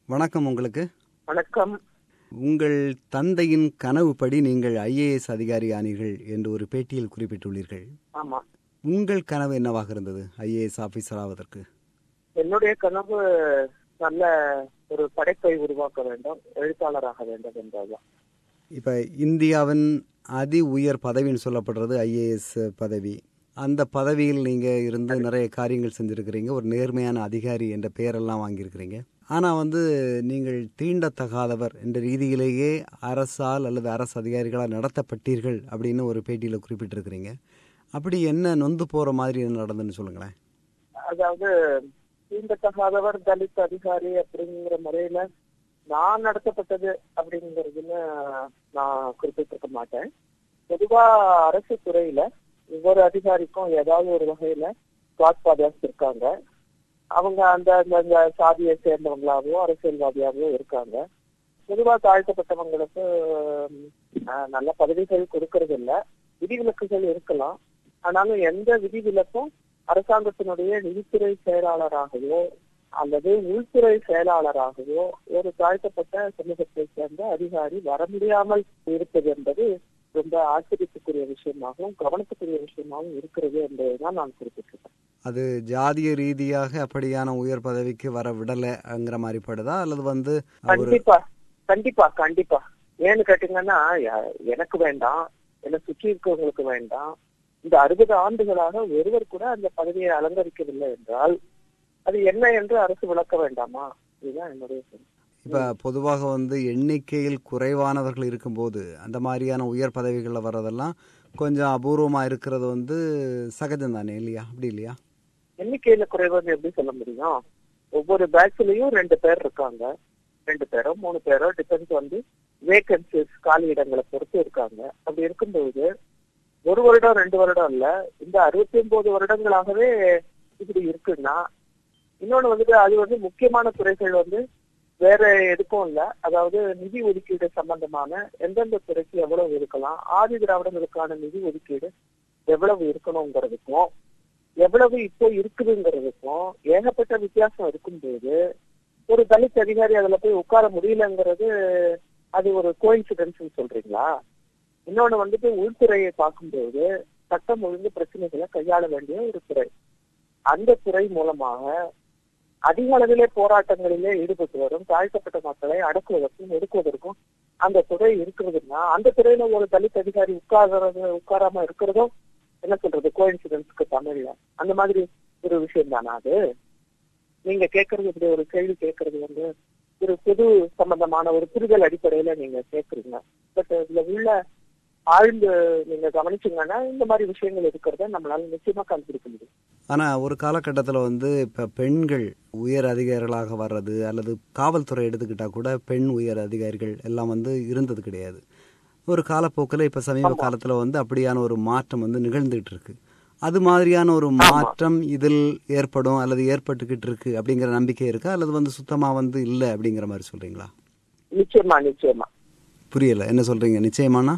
வணக்கம் உங்களுக்கு வணக்கம் உங்கள் தந்தையின் கனவுப்படி நீங்கள் ஐஏஎஸ் அதிகாரி ஆனீர்கள் என்று ஒரு பேட்டியில் குறிப்பிட்டுள்ளீர்கள் ஆமா உங்கள் கனவு என்னவாக இருந்தது ஐஏஎஸ் ஆபீசர் ஆவதற்கு என்னுடைய கனவு நல்ல ஒரு படைப்பை உருவாக்க வேண்டும் எழுத்தாளராக வேண்டும் என்பதுதான் இப்ப இந்தியாவின் அதி உயர் பதவின்னு சொல்லப்படுறது ஐஏஎஸ் பதவி அந்த பதவியில் நீங்க இருந்து நிறைய காரியங்கள் செஞ்சிருக்கிறீங்க ஒரு நேர்மையான அதிகாரி என்ற பெயரெல்லாம் வாங்கியிருக்கிறீங்க ஆனா வந்து நீங்கள் தீண்டத்தகாதவர் என்ற ரீதியிலேயே அரசால் அல்லது அரசு அதிகாரிகளால் நடத்தப்பட்டீர்கள் அப்படின்னு ஒரு பேட்டியில குறிப்பிட்டிருக்கிறீங்க அப்படி என்ன நொந்து போற மாதிரி என்ன நடந்துன்னு சொல்லுங்களேன் அதாவது தீண்டத்தகாதவர் தலித் அதிகாரி அப்படிங்கிற முறையில நான் நடத்தப்பட்டது அப்படிங்கறதுன்னு நான் குறிப்பிட்டிருக்க மாட்டேன் பொதுவா அரசு துறையில ஒவ்வொரு அதிகாரிக்கும் ஏதாவது ஒரு வகையில காட்பாதர்ஸ் இருக்காங்க அவங்க அந்த அந்த- அந்த சாதியை சேர்ந்தவங்களாவோ அரசியல்வாதியாகவோ இருக்காங்க பொதுவா தாழ்த்தப்பட்டவங்களுக்கு ஆஹ், நல்ல பதவிகள் கொடுக்கறது இல்ல விதிவிலக்குகள் இருக்கலாம் ஆனாலும் எந்த விதிவிலக்கும் அரசாங்கத்தினுடைய நிதித்துறை செயலாளராகவோ அல்லது உள்துறை செயலாளராகவோ ஒரு தாழ்த்தப்பட்ட சமூகத்தை சேர்ந்த அதிகாரி வர முடியாமல் இருப்பது என்பது ரொம்ப ஆச்சரியத்துக்குரிய விஷயமாகவும் கவனத்துக்குரிய விஷயமாகவும் இருக்கிறது என்பதுதான் நான் குறிப்பிட்டிருக்கேன் அது ஜாதிய ரீதியாக அப்படியான உயர் பதவிக்கு வர விடலைங்கிற மாதிரி படுதா அல்லது வந்து ஒரு கண்டிப்பா கண்டிப்பா கண்டிப்பா ஏன்னு கேட்டீங்கன்னா ய- எனக்கு வேண்டாம் என்னை சுற்றி இருக்கவங்களுக்கு வேண்டாம் இந்த அறுபது ஆண்டுகளாக ஒருவர் கூட அந்த பதவியை அலங்கரிக்கவில்லை என்றால் அது என்ன என்று அரசு விளக்க வேண்டாமா இதுதான் என்னுடைய கருத்து. இப்ப பொதுவாக வந்து எண்ணிக்கையில் குறைவானவர்கள் இருக்கும்போது அந்த மாதிரியான உயர் பதவிகளில் வர்றதெல்லாம் கொஞ்சம் அபூர்வமா இருக்கிறது வந்து சகஜம் தானே இல்லையா அப்படி இல்லையா எண்ணிக்கையில குறைவுன்னு எப்படி சொல்ல முடியும் ஒவ்வொரு பேட்ச்லயும் ரெண்டு பேர் இருக்காங்க ரெண்டு பேரோ மூணு பேரோ டிபெண்ட்ஸ் வந்து வேகன்சிஸ் காலி இடங்களை பொறுத்து இருக்காங்க அப்படி இருக்கும்போது ஒரு வருடம் ரெண்டு வருடம் இல்ல இந்த அறுபத்தி ஒன்பது வருடங்களாகவே இப்படி இருக்குன்னா இன்னொன்னு வந்துட்டு அது வந்து முக்கியமான துறைகள் வந்து வேற எதுக்கும் இல்ல அதாவது நிதி ஒதுக்கீடு சம்பந்தமான எந்தெந்த துறைக்கு எவ்வளவு இருக்கலாம் ஆதி திராவிடங்களுக்கான நிதி ஒதுக்கீடு எவ்வளவு இருக்கணுங்கிறதுக்கும் எவ்வளவு இப்போ இருக்குதுங்கிறதுக்கும் ஏகப்பட்ட வித்தியாசம் இருக்கும்போது ஒரு தலித் அதிகாரி அதுல போய் உட்கார முடியலங்கிறது அது ஒரு கோயின்சிடன்ஸ் சொல்றீங்களா இன்னொன்னு வந்துட்டு உள்துறையை பார்க்கும்போது சட்டம் ஒழுங்கு பிரச்சனைகளை கையாள வேண்டிய ஒரு துறை அந்த துறை மூலமாக அதிக அளவிலே போராட்டங்களிலே ஈடுபட்டு வரும் தாழ்த்தப்பட்ட மக்களை அடக்குவதற்கும் ஒடுக்குவதற்கும் அந்த துறை இருக்கிறதுன்னா அந்த துறையில ஒரு தலித் அதிகாரி உட்கார்றது உட்காராம இருக்கிறதும் என்ன சொல்றது கோயின்சிடன்ஸ்க்கு தமிழ்ல அந்த மாதிரி ஒரு விஷயம் தானா அது நீங்க கேட்கறது இப்படி ஒரு கேள்வி கேட்கறது வந்து ஒரு பொது சம்பந்தமான ஒரு புரிதல் அடிப்படையில நீங்க கேட்கறீங்க பட் இதுல உள்ள ஆழ்ந்து நீங்க கவனிச்சீங்கன்னா இந்த மாதிரி விஷயங்கள் இருக்கிறத நம்மளால நிச்சயமா கண்டுபிடிக்க முடியும் ஆனா ஒரு காலகட்டத்தில் வந்து இப்ப பெண்கள் உயர் அதிகாரிகளாக வர்றது அல்லது காவல்துறை எடுத்துக்கிட்டா கூட பெண் உயர் அதிகாரிகள் எல்லாம் வந்து இருந்தது கிடையாது ஒரு காலப்போக்கில் இப்ப சமீப காலத்துல வந்து அப்படியான ஒரு மாற்றம் வந்து நிகழ்ந்துகிட்டு இருக்கு அது மாதிரியான ஒரு மாற்றம் இதில் ஏற்படும் அல்லது ஏற்பட்டுக்கிட்டு இருக்கு அப்படிங்கிற நம்பிக்கை இருக்கா அல்லது வந்து சுத்தமா வந்து இல்லை அப்படிங்கிற மாதிரி சொல்றீங்களா நிச்சயமா நிச்சயமா புரியல என்ன சொல்றீங்க நிச்சயமானா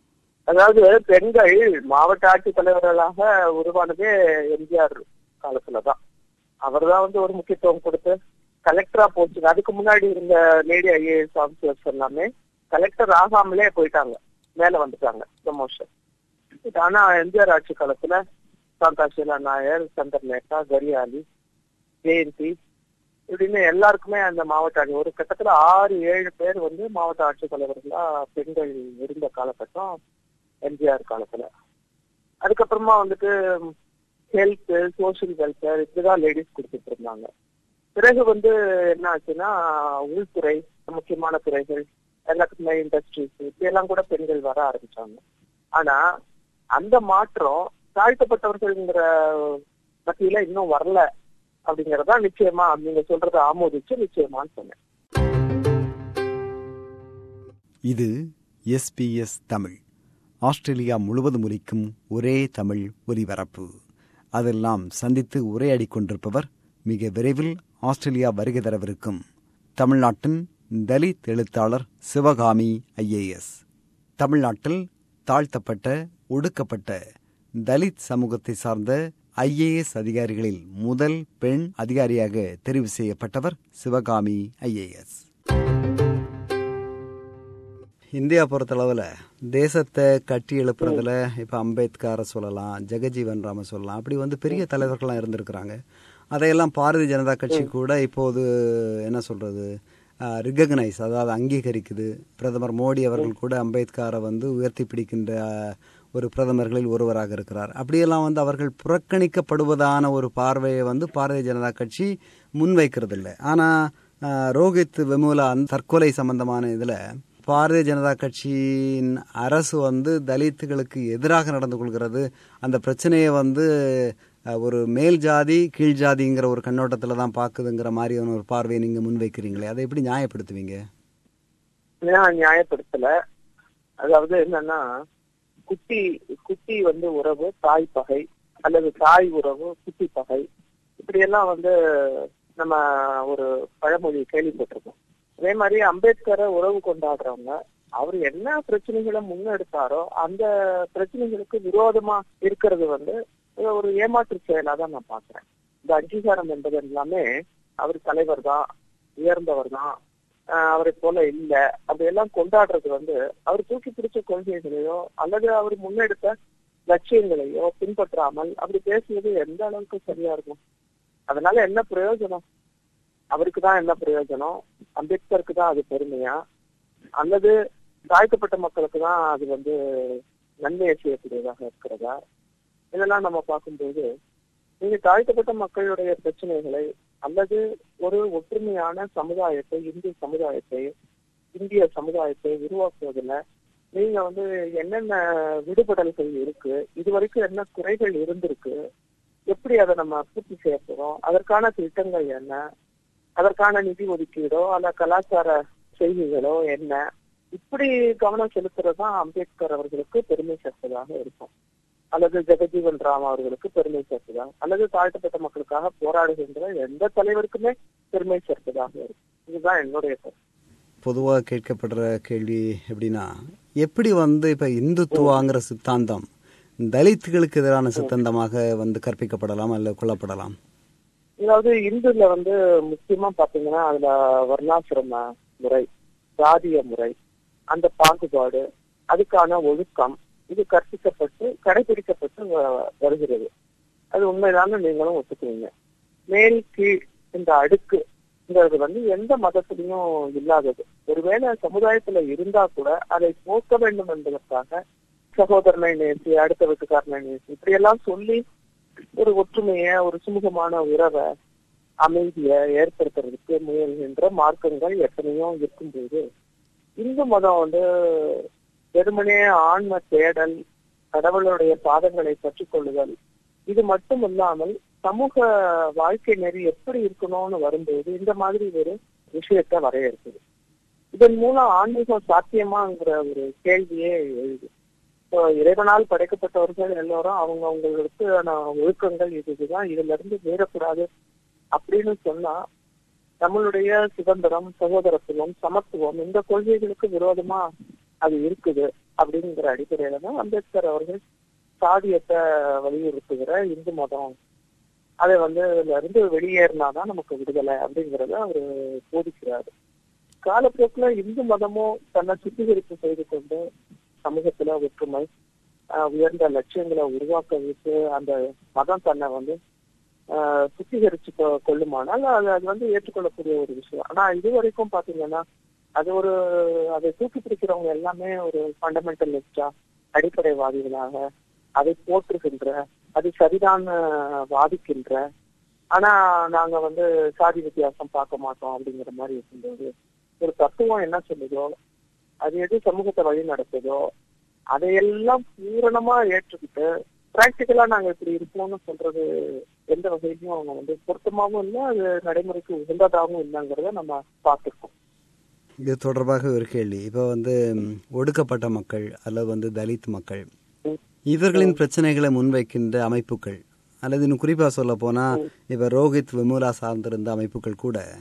அதாவது பெண்கள் மாவட்ட ஆட்சித்தலைவர்களாக உருவானதே எம்ஜிஆர் காலத்துலதான் அவர்தான் வந்து ஒரு முக்கியத்துவம் கொடுத்து கலெக்டரா போச்சுங்க அதுக்கு முன்னாடி இருந்த லேடி ஐஏஎஸ் ஆபீசர்ஸ் எல்லாமே கலெக்டர் ஆகாமலே போயிட்டாங்க மேல வந்துட்டாங்க ப்ரமோஷன் ஆனா எம்ஜிஆர் ஆட்சி காலத்துல சாந்தா ஷீலா நாயர் சந்தர் மேத்தா கரியாலி ஜெயந்தி இப்படின்னு எல்லாருக்குமே அந்த மாவட்ட ஆட்சி ஒரு கட்டத்துல ஆறு ஏழு பேர் வந்து மாவட்ட ஆட்சித்தலைவர்களா பெண்கள் இருந்த காலகட்டம் எம்ஜிஆர் காலத்துல அதுக்கப்புறமா வந்துட்டு ஹெல்த் சோசியல் வெல்ஃபேர் இப்படிதான் லேடிஸ் கொடுத்துட்டு இருந்தாங்க பிறகு வந்து என்ன ஆச்சுன்னா உள்துறை முக்கியமான துறைகள் எல்லாத்துக்குமே இண்டஸ்ட்ரீஸ் இப்படியெல்லாம் கூட பெண்கள் வர ஆரம்பிச்சாங்க ஆனா அந்த மாற்றம் தாழ்த்தப்பட்டவர்கள்ங்கிற மத்தியில இன்னும் வரல அப்படிங்கறதா நிச்சயமா நீங்க சொல்றதை ஆமோதிச்சு நிச்சயமான்னு சொன்னேன் இது எஸ்பிஎஸ் தமிழ் ஆஸ்திரேலியா முழுவதும் ஒலிக்கும் ஒரே தமிழ் ஒலிபரப்பு அதெல்லாம் சந்தித்து உரையாடிக் கொண்டிருப்பவர் மிக விரைவில் ஆஸ்திரேலியா வருகை தரவிருக்கும் தமிழ்நாட்டின் தலித் எழுத்தாளர் சிவகாமி ஐஏஎஸ் தமிழ்நாட்டில் தாழ்த்தப்பட்ட ஒடுக்கப்பட்ட தலித் சமூகத்தை சார்ந்த ஐஏஎஸ் அதிகாரிகளில் முதல் பெண் அதிகாரியாக தெரிவு செய்யப்பட்டவர் சிவகாமி ஐஏஎஸ் இந்தியா பொறுத்தளவில் தேசத்தை கட்டி எழுப்புறதுல இப்போ அம்பேத்கரை சொல்லலாம் ஜெகஜீவன் ராம சொல்லலாம் அப்படி வந்து பெரிய தலைவர்கள்லாம் இருந்திருக்கிறாங்க அதையெல்லாம் பாரதிய ஜனதா கட்சி கூட இப்போது என்ன சொல்றது ரிகக்னைஸ் அதாவது அங்கீகரிக்குது பிரதமர் மோடி அவர்கள் கூட அம்பேத்கரை வந்து உயர்த்தி பிடிக்கின்ற ஒரு பிரதமர்களில் ஒருவராக இருக்கிறார் அப்படியெல்லாம் வந்து அவர்கள் புறக்கணிக்கப்படுவதான ஒரு பார்வையை வந்து பாரதிய ஜனதா கட்சி முன்வைக்கிறது இல்லை ஆனால் ரோஹித் வெமுலா அந்த தற்கொலை சம்பந்தமான இதில் பாரதிய ஜனதா கட்சியின் அரசு வந்து தலித்துகளுக்கு எதிராக நடந்து கொள்கிறது அந்த பிரச்சனையை வந்து ஒரு மேல் ஜாதி கீழ் ஜாதிங்கிற ஒரு கண்ணோட்டத்தில் தான் பார்க்குதுங்கிற மாதிரியான ஒரு பார்வையை நீங்கள் முன்வைக்கிறீங்களே அதை எப்படி நியாயப்படுத்துவீங்க நியாயப்படுத்தல அதாவது என்னன்னா குட்டி குட்டி வந்து உறவு தாய் பகை அல்லது தாய் உறவு குட்டி பகை இப்படியெல்லாம் வந்து நம்ம ஒரு பழமொழி கேள்விப்பட்டிருக்கோம் அதே மாதிரி அம்பேத்கரை உறவு கொண்டாடுறவங்க அவர் என்ன பிரச்சனைகளை முன்னெடுத்தாரோ அந்த பிரச்சனைகளுக்கு விரோதமா இருக்கிறது வந்து ஒரு ஏமாற்று செயலா தான் நான் பாக்குறேன் இந்த அங்கீகாரம் என்பது எல்லாமே அவர் தலைவர் தான் உயர்ந்தவர் தான் அவரை போல இல்ல அப்படியெல்லாம் கொண்டாடுறது வந்து அவர் தூக்கி பிடிச்ச கொள்கைகளையோ அல்லது அவர் முன்னெடுத்த லட்சியங்களையோ பின்பற்றாமல் அப்படி பேசுவது எந்த அளவுக்கு சரியா இருக்கும் அதனால என்ன பிரயோஜனம் அவருக்கு தான் என்ன பிரயோஜனம் அம்பேத்கருக்கு தான் அது பெருமையா அல்லது தாழ்த்தப்பட்ட மக்களுக்கு தான் அது வந்து நன்மையை செய்யக்கூடியதாக இருக்கிறதா இதெல்லாம் நம்ம பார்க்கும்போது நீங்க தாழ்த்தப்பட்ட மக்களுடைய பிரச்சனைகளை அல்லது ஒரு ஒற்றுமையான சமுதாயத்தை இந்திய சமுதாயத்தை இந்திய சமுதாயத்தை உருவாக்குவதில் நீங்க வந்து என்னென்ன விடுபடல்கள் இருக்கு இது வரைக்கும் என்ன குறைகள் இருந்திருக்கு எப்படி அதை நம்ம பூர்த்தி செய்ய போறோம் அதற்கான திட்டங்கள் என்ன அதற்கான நிதி ஒதுக்கீடோ அல்ல கலாச்சார செய்திகளோ என்ன இப்படி கவனம் செலுத்துறது தான் அம்பேத்கர் அவர்களுக்கு பெருமை சேர்ப்பதாக இருக்கும் அல்லது ஜெகஜீவன் ராம் அவர்களுக்கு பெருமை சேர்ப்பதா அல்லது தாழ்த்தப்பட்ட மக்களுக்காக போராடுகின்ற எந்த தலைவருக்குமே பெருமை சேர்ப்பதாக இருக்கும் இதுதான் என்னுடைய கருத்து பொதுவாக கேட்கப்படுற கேள்வி எப்படின்னா எப்படி வந்து இப்ப இந்துத்துவாங்கிற சித்தாந்தம் தலித்துகளுக்கு எதிரான சித்தாந்தமாக வந்து கற்பிக்கப்படலாம் அல்ல கொல்லப்படலாம் அதாவது இந்துல வந்து முக்கியமா பாத்தீங்கன்னா அதுல வர்ணாசிரம முறை ஜாதிய முறை அந்த பாகுபாடு அதுக்கான ஒழுக்கம் இது கற்பிக்கப்பட்டு கடைபிடிக்கப்பட்டு வருகிறது அது உண்மைதான நீங்களும் ஒத்துக்குவீங்க மேல் கீழ் இந்த அடுக்கு வந்து எந்த மதத்திலையும் இல்லாதது ஒருவேளை சமுதாயத்துல இருந்தா கூட அதை போக்க வேண்டும் என்பதற்காக சகோதரனை நேசி அடுத்த வீட்டுக்காரனை நேசி இப்படி எல்லாம் சொல்லி ஒரு ஒற்றுமைய ஒரு சுமூகமான உறவை அமைதிய ஏற்படுத்துறதுக்கு முயல்கின்ற மார்க்கங்கள் எத்தனையோ இருக்கும்போது இந்து மதம் வந்து வெறுமனே ஆன்ம தேடல் கடவுளுடைய பாதங்களை பற்றி கொள்ளுதல் இது மட்டும் இல்லாமல் சமூக வாழ்க்கை நெறி எப்படி இருக்கணும்னு வரும்போது இந்த மாதிரி ஒரு விஷயத்த வரையறுக்குது இதன் மூலம் ஆன்மீகம் சாத்தியமாங்கிற ஒரு கேள்வியே எழுது இப்போ இறைவனால் படைக்கப்பட்டவர்கள் எல்லாரும் அவங்க அவங்களுக்கு ஒழுக்கங்கள் இதுதான் இதுல இருந்து மீறக்கூடாது அப்படின்னு சொன்னா நம்மளுடைய சுதந்திரம் சகோதரத்துவம் சமத்துவம் இந்த கொள்கைகளுக்கு விரோதமா அது இருக்குது அப்படிங்கிற அடிப்படையில தான் அம்பேத்கர் அவர்கள் சாதியத்தை வலியுறுத்துகிற இந்து மதம் அதை வந்து இதுல இருந்து வெளியேறினாதான் நமக்கு விடுதலை அப்படிங்கறத அவரு போதிக்கிறாரு காலப்போக்குல இந்து மதமும் தன்னை சுத்திகரிப்பு செய்து கொண்டு சமூகத்துல ஒற்றுமை உயர்ந்த லட்சியங்களை உருவாக்க வைத்து அந்த மதம் தன்னை வந்து சுத்திகரிச்சு கொள்ளுமானால் அது அது வந்து ஏற்றுக்கொள்ளக்கூடிய ஒரு விஷயம் ஆனா இது வரைக்கும் பாத்தீங்கன்னா அது ஒரு அதை தூக்கி பிடிக்கிறவங்க எல்லாமே ஒரு ஃபண்டமெண்டலிஸ்டா அடிப்படைவாதிகளாக அதை போற்றுகின்ற அது சரிதான் வாதிக்கின்ற ஆனா நாங்க வந்து சாதி வித்தியாசம் பார்க்க மாட்டோம் அப்படிங்கிற மாதிரி இருக்கும்போது ஒரு தத்துவம் என்ன சொல்லுதோ அது எது சமூகத்தை வழி நடத்துதோ அதையெல்லாம் பூரணமா ஏற்றுக்கிட்டு பிராக்டிக்கலா நாங்க இப்படி இருப்போம்னு சொல்றது எந்த வகையிலும் அவங்க வந்து பொருத்தமாகவும் இல்லை அது நடைமுறைக்கு உகந்ததாகவும் இல்லைங்கிறத நம்ம பார்த்திருக்கோம் இது தொடர்பாக ஒரு கேள்வி இப்போ வந்து ஒடுக்கப்பட்ட மக்கள் அல்லது வந்து தலித் மக்கள் இவர்களின் பிரச்சனைகளை முன்வைக்கின்ற அமைப்புகள் அல்லது இன்னும் குறிப்பாக சொல்ல போனா இப்ப ரோஹித் விமுலா சார்ந்திருந்த அமைப்புகள் கூட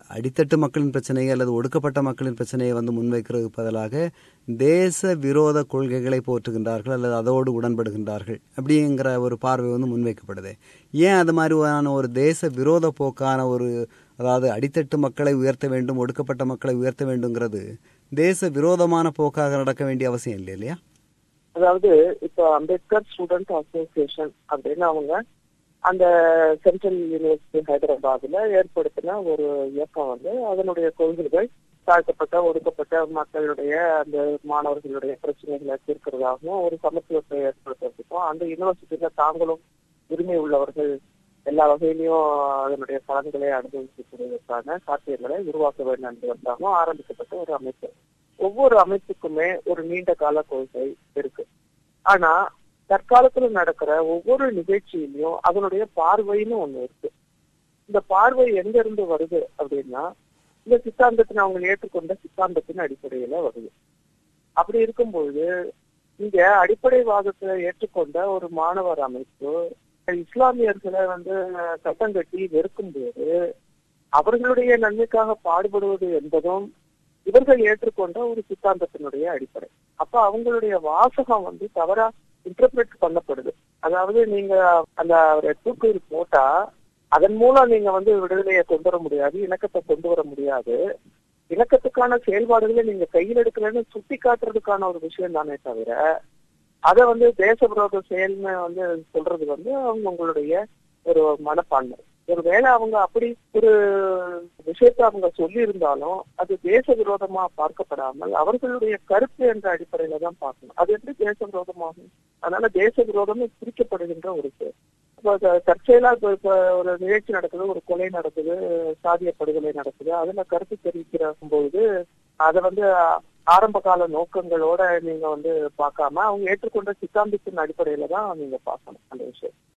அடித்தட்டு மக்களின் பிரச்சனையை அல்லது ஒடுக்கப்பட்ட மக்களின் பிரச்சனையை வந்து முன்வைக்கிறதுக்கு பதிலாக தேச விரோத கொள்கைகளை போற்றுகின்றார்கள் அல்லது அதோடு உடன்படுகின்றார்கள் அப்படிங்கிற ஒரு பார்வை வந்து முன்வைக்கப்படுது ஏன் அது மாதிரியான ஒரு தேச விரோத போக்கான ஒரு அதாவது அடித்தட்டு மக்களை உயர்த்த வேண்டும் ஒடுக்கப்பட்ட மக்களை உயர்த்த வேண்டுங்கிறது தேச விரோதமான போக்காக நடக்க வேண்டிய அவசியம் இல்லை இல்லையா அதாவது இப்போ அம்பேத்கர் ஸ்டூடெண்ட் அசோசியேஷன் அப்படின்னு அவங்க அந்த சென்ட்ரல் யூனிவர்சிட்டி ஹைதராபாத்ல ஏற்படுத்தின ஒரு இயக்கம் வந்து அதனுடைய கொள்கைகள் தாழ்த்தப்பட்ட ஒடுக்கப்பட்ட மக்களுடைய அந்த மாணவர்களுடைய பிரச்சனைகளை தீர்க்கிறதாகவும் ஒரு சமத்துவத்தை ஏற்படுத்துறதுக்கும் அந்த யூனிவர்சிட்டியில தாங்களும் உரிமை உள்ளவர்கள் எல்லா வகையிலையும் அதனுடைய பலன்களை அனுபவிக்கக்கூடியதற்கான சாத்தியங்களை உருவாக்க வேண்டும் என்பதற்காகவும் ஆரம்பிக்கப்பட்ட ஒரு அமைப்பு ஒவ்வொரு அமைப்புக்குமே ஒரு நீண்ட கால கொள்கை இருக்கு ஆனா தற்காலத்துல நடக்கிற ஒவ்வொரு நிகழ்ச்சியிலையும் அதனுடைய பார்வைன்னு ஒண்ணு இருக்கு இந்த பார்வை எங்க இருந்து வருது அப்படின்னா இந்த சித்தாந்தத்தின் அவங்க ஏற்றுக்கொண்ட சித்தாந்தத்தின் அடிப்படையில வருது அப்படி இருக்கும்பொழுது இங்க அடிப்படைவாதத்தை ஏற்றுக்கொண்ட ஒரு மாணவர் அமைப்பு இஸ்லாமியர்களை வந்து சட்டம் கட்டி வெறுக்கும் போது அவர்களுடைய நன்மைக்காக பாடுபடுவது என்பதும் இவர்கள் ஏற்றுக்கொண்ட ஒரு சித்தாந்தத்தினுடைய அடிப்படை அப்ப அவங்களுடைய வாசகம் வந்து தவறா இன்டர்பிரட் பண்ணப்படுது அதாவது நீங்க அந்த தூக்கில் போட்டா அதன் மூலம் நீங்க வந்து விடுதலையை கொண்டு வர முடியாது இணக்கத்தை கொண்டு வர முடியாது இணக்கத்துக்கான செயல்பாடுகளை நீங்க கையில் எடுக்கலன்னு சுட்டி காட்டுறதுக்கான ஒரு விஷயம் தானே தவிர அதை வந்து தேச விரோத செயல்னு வந்து சொல்றது வந்து அவங்க உங்களுடைய ஒரு மனப்பான்மை ஒருவேளை அவங்க அப்படி ஒரு விஷயத்த அவங்க சொல்லி இருந்தாலும் அது தேச விரோதமா பார்க்கப்படாமல் அவர்களுடைய கருத்து என்ற அடிப்படையில தான் பார்க்கணும் அது எப்படி தேச விரோதமாகும் அதனால தேச விரோதம் பிரிக்கப்படுகின்ற ஒரு செயல் இப்போ தற்செயலா இப்போ இப்போ ஒரு நிகழ்ச்சி நடக்குது ஒரு கொலை நடக்குது சாதிய படுகொலை நடக்குது அதுல கருத்து தெரிவிக்கிற பொழுது அதை வந்து ஆரம்ப கால நோக்கங்களோட நீங்க வந்து பார்க்காம அவங்க ஏற்றுக்கொண்ட சித்தாந்தத்தின் அடிப்படையில தான் நீங்க பார்க்கணும் அந்த விஷயம்